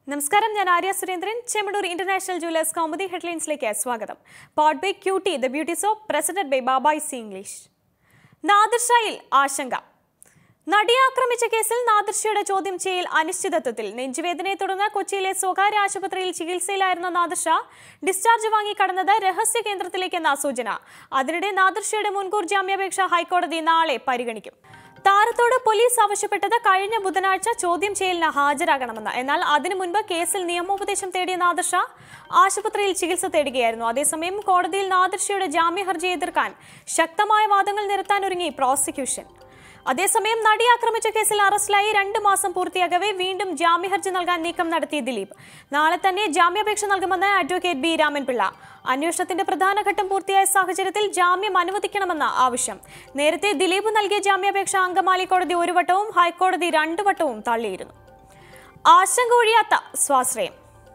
നമസ്കാരം ഞാൻ Arya Surendran Chemmanur international jewellers Kaumudi ഹെഡ്ലൈൻസിലേക്ക് സ്വാഗതം powered by cutie the beauty soap presented by ബാബായ് സി ഇംഗ്ലീഷ് നാദിർഷയിൽ ആശങ്ക നടിയെ ആക്രമിച്ച കേസിൽ നാദിർഷയുടെ ചോദ്യം ചെയ്യൽ അനിശ്ചിതത്വത്തിൽ നെഞ്ചുവേദനയെ തുടർന്ന് കൊച്ചിയിലെ സ്വകാര്യ ആശുപത്രിയിൽ ചികിത്സയിലായിരുന്ന നാദിർഷ ഡിസ്ചാർജ് വാങ്ങി കടന്നത് രഹസ്യ കേന്ദ്രത്തിലേക്കെന്ന സൂചന അതിനിടെ നാദിർഷയുടെ മുൻകൂർ ജാമ്യാപേക്ഷ ഹൈക്കോടതി നാളെ പരിഗണിക്കും താരത്തോട് പോലീസ് ആവശ്യപ്പെട്ടത് കഴിഞ്ഞ ബുധനാഴ്ച ചോദ്യം ചെയ്യലിന് ഹാജരാകണമെന്ന് എന്നാൽ അതിനു മുൻപ് കേസിൽ നിയമോപദേശം തേടിയ നാദിർഷ ആശുപത്രിയിൽ ചികിത്സ തേടുകയായിരുന്നു അതേസമയം കോടതിയിൽ നാദിർഷയുടെ ജാമ്യ ഹർജി എതിർക്കാൻ ശക്തമായ വാദങ്ങൾ നിരത്താനൊരുങ്ങി പ്രോസിക്യൂഷൻ അതേസമയം നടി ആക്രമിച്ച കേസിൽ അറസ്റ്റിലായി രണ്ട് മാസം പൂർത്തിയാകവേ വീണ്ടും ജാമ്യഹർജി നൽകാൻ നീക്കം നടത്തിയ ദിലീപ് നാളെ തന്നെ ജാമ്യാപേക്ഷ നൽകുമെന്ന് അഡ്വക്കേറ്റ് ബി രാമൻപിള്ള അന്വേഷണത്തിന്റെ പ്രധാന ഘട്ടം പൂർത്തിയായ സാഹചര്യത്തിൽ ജാമ്യം അനുവദിക്കണമെന്ന ആവശ്യം നേരത്തെ ദിലീപ് നൽകിയ ജാമ്യാപേക്ഷ അങ്കമാലി കോടതി ഒരു വട്ടവും ഹൈക്കോടതി രണ്ടു വട്ടവും തള്ളിയിരുന്നു ആശങ്ക ഒഴിയാത്ത സ്വാശ്രയം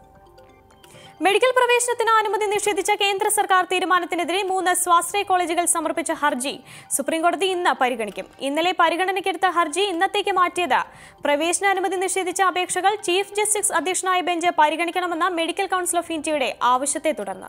മെഡിക്കൽ പ്രവേശനത്തിന് അനുമതി നിഷേധിച്ച കേന്ദ്ര സർക്കാർ തീരുമാനത്തിനെതിരെ മൂന്ന് സ്വാശ്രയ കോളേജുകൾ സമർപ്പിച്ച ഹർജി സുപ്രീംകോടതി ഇന്ന് പരിഗണിക്കും ഇന്നലെ പരിഗണനയ്ക്കെടുത്ത ഹർജി ഇന്നത്തേക്ക് മാറ്റിയത് പ്രവേശന അനുമതി നിഷേധിച്ച അപേക്ഷകൾ ചീഫ് ജസ്റ്റിസ് അധ്യക്ഷനായ ബെഞ്ച് പരിഗണിക്കണമെന്ന മെഡിക്കൽ കൗൺസിൽ ഓഫ് ഇന്ത്യയുടെ ആവശ്യത്തെ തുടർന്ന്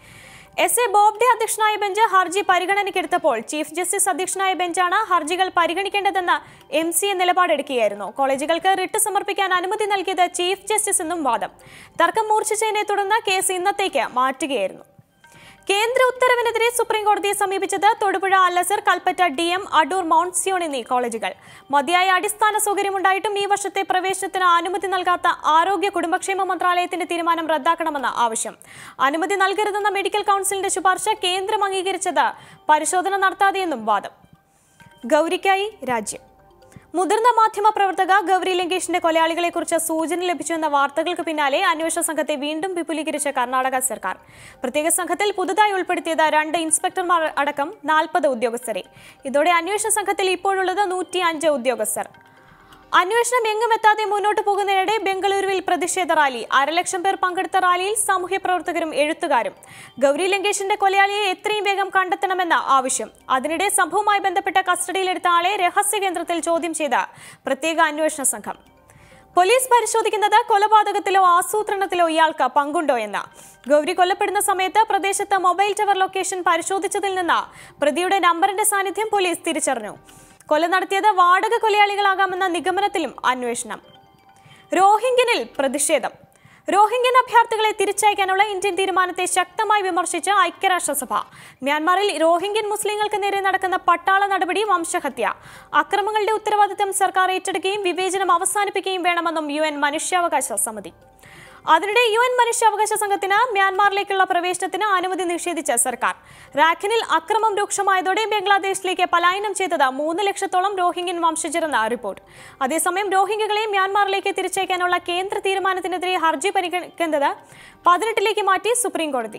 എസ് എ ബോബ്ഡെ അധ്യക്ഷനായ ബെഞ്ച് ഹർജി പരിഗണനയ്ക്കെടുത്തപ്പോൾ ചീഫ് ജസ്റ്റിസ് അധ്യക്ഷനായ ബെഞ്ചാണ് ഹർജികൾ പരിഗണിക്കേണ്ടതെന്ന് എം സി എ നിലപാടെടുക്കുകയായിരുന്നു കോളേജുകൾക്ക് റിട്ട് സമർപ്പിക്കാൻ അനുമതി നൽകിയത് ചീഫ് ജസ്റ്റിസ് എന്നും വാദം തർക്കം മൂർച്ഛിച്ചതിനെ തുടർന്ന് കേസ് ഇന്നത്തേക്ക് മാറ്റുകയായിരുന്നു കേന്ദ്ര ഉത്തരവിനെതിരെ സുപ്രീം കോടതിയെ സമീപിച്ചത് Thodupuzha Al Azhar Kalpetta D M Adoor Mount Zion എന്നീ കോളേജുകൾ മതിയായ അടിസ്ഥാന സൗകര്യമുണ്ടായിട്ടും ഈ വർഷത്തെ പ്രവേശനത്തിന് അനുമതി നൽകാത്ത ആരോഗ്യ കുടുംബക്ഷേമ മന്ത്രാലയത്തിന്റെ തീരുമാനം റദ്ദാക്കണമെന്ന ആവശ്യം അനുമതി നൽകരുതെന്ന മെഡിക്കൽ കൗൺസിലിന്റെ ശുപാർശ കേന്ദ്രം അംഗീകരിച്ചത് പരിശോധന നടത്താതെയെന്നും വാദം ഗൗരിക്കായി രാജ്യം മുതിർന്ന മാധ്യമ പ്രവർത്തക ഗൗരി ലങ്കേഷിന്റെ കൊലയാളികളെക്കുറിച്ച് സൂചന ലഭിച്ചുവെന്ന വാർത്തകൾക്ക് പിന്നാലെ അന്വേഷണ സംഘത്തെ വീണ്ടും വിപുലീകരിച്ച കർണാടക സർക്കാർ പ്രത്യേക സംഘത്തിൽ പുതുതായി ഉൾപ്പെടുത്തിയത് രണ്ട് ഇൻസ്പെക്ടർമാർ അടക്കം നാൽപ്പത് ഉദ്യോഗസ്ഥരെ ഇതോടെ അന്വേഷണ സംഘത്തിൽ ഇപ്പോഴുള്ളത് നൂറ്റി അഞ്ച് ഉദ്യോഗസ്ഥർ അന്വേഷണം എങ്ങും എത്താതെ മുന്നോട്ട് പോകുന്നതിനിടെ ബംഗളൂരുവിൽ പ്രതിഷേധ റാലി അരലക്ഷം പേർ പങ്കെടുത്ത റാലിയിൽ സാമൂഹ്യ പ്രവർത്തകരും എഴുത്തുകാരും ഗൗരി ലങ്കേഷിന്റെ കൊലയാളിയെ എത്രയും വേഗം കണ്ടെത്തണമെന്ന ആവശ്യം അതിനിടെ സംഭവവുമായി ബന്ധപ്പെട്ട കസ്റ്റഡിയിലെടുത്ത ആളെ രഹസ്യ കേന്ദ്രത്തിൽ ചോദ്യം ചെയ്ത പ്രത്യേക അന്വേഷണ സംഘം പോലീസ് പരിശോധിക്കുന്നത് കൊലപാതകത്തിലോ ആസൂത്രണത്തിലോ ഇയാൾക്ക് പങ്കുണ്ടോ എന്ന് ഗൗരി കൊല്ലപ്പെടുന്ന സമയത്ത് പ്രദേശത്ത് മൊബൈൽ ടവർ ലൊക്കേഷൻ പരിശോധിച്ചതിൽ നിന്ന് പ്രതിയുടെ നമ്പറിന്റെ സാന്നിധ്യം പോലീസ് തിരിച്ചറിഞ്ഞു കൊല നടത്തിയത് വാടക കൊലയാളികളാകാമെന്ന നിഗമനത്തിലും അന്വേഷണം റോഹിംഗ്യനിൽ പ്രതിഷേധം റോഹിംഗ്യൻ അഭ്യർത്ഥികളെ തിരിച്ചയക്കാനുള്ള ഇന്ത്യൻ തീരുമാനത്തെ ശക്തമായി വിമർശിച്ച് ഐക്യരാഷ്ട്രസഭ മ്യാൻമാറിൽ റോഹിംഗ്യൻ മുസ്ലിങ്ങൾക്ക് നേരെ നടക്കുന്ന പട്ടാള നടപടി വംശഹത്യ അക്രമങ്ങളുടെ ഉത്തരവാദിത്തം സർക്കാർ ഏറ്റെടുക്കുകയും വിവേചനം അവസാനിപ്പിക്കുകയും വേണമെന്നും യു എൻ മനുഷ്യാവകാശ സമിതി അതിനിടെ യു എൻ മനുഷ്യാവകാശ സംഘത്തിന് മ്യാൻമാറിലേക്കുള്ള പ്രവേശനത്തിന് അനുമതി നിഷേധിച്ച സർക്കാർ റാഖിനിൽ അക്രമം രൂക്ഷമായതോടെ ബംഗ്ലാദേശിലേക്ക് പലായനം ചെയ്തത് മൂന്ന് ലക്ഷത്തോളം റോഹിംഗ്യൻ വംശജരെന്ന റിപ്പോർട്ട് അതേസമയം റോഹിംഗ്യകളെ മ്യാൻമാറിലേക്ക് തിരിച്ചയക്കാനുള്ള കേന്ദ്ര തീരുമാനത്തിനെതിരെ ഹർജി പരിഗണിക്കുന്നത് പതിനെട്ടിലേക്ക് മാറ്റി സുപ്രീം കോടതി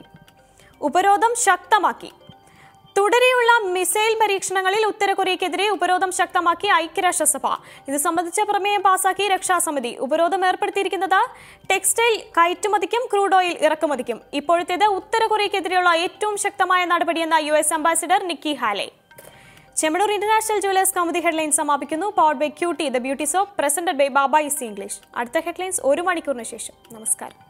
ഉപരോധം ശക്തമാക്കി തുടരെയുള്ള മിസൈൽ പരീക്ഷണങ്ങളിൽ ഉത്തര കൊറിയയ്ക്കെതിരെ ഉപരോധം ശക്തമാക്കി ഐക്യരാഷ്ട്രസഭ ഇത് സംബന്ധിച്ച പ്രമേയം പാസാക്കി രക്ഷാസമിതി ഉപരോധം ഏർപ്പെടുത്തിയിരിക്കുന്നത് ടെക്സ്റ്റൈൽ കയറ്റുമതിക്കും ക്രൂഡ് ഓയിൽ ഇറക്കുമതിക്കും ഇപ്പോഴത്തേത് ഉത്തര കൊറിയയ്ക്കെതിരെയുള്ള ഏറ്റവും ശക്തമായ നടപടിയെന്ന U S ambassador Nikki Haley Chemmanur international jewellers Kaumudi headline സമാപിക്കുന്നു powered by cutie the beauty soap presented by ബാബ ഇസ് ഇംഗ്ലീഷ് അടുത്ത ഹെഡ്ലൈൻസ് ഒരു മണിക്കൂറിന് ശേഷം നമസ്കാരം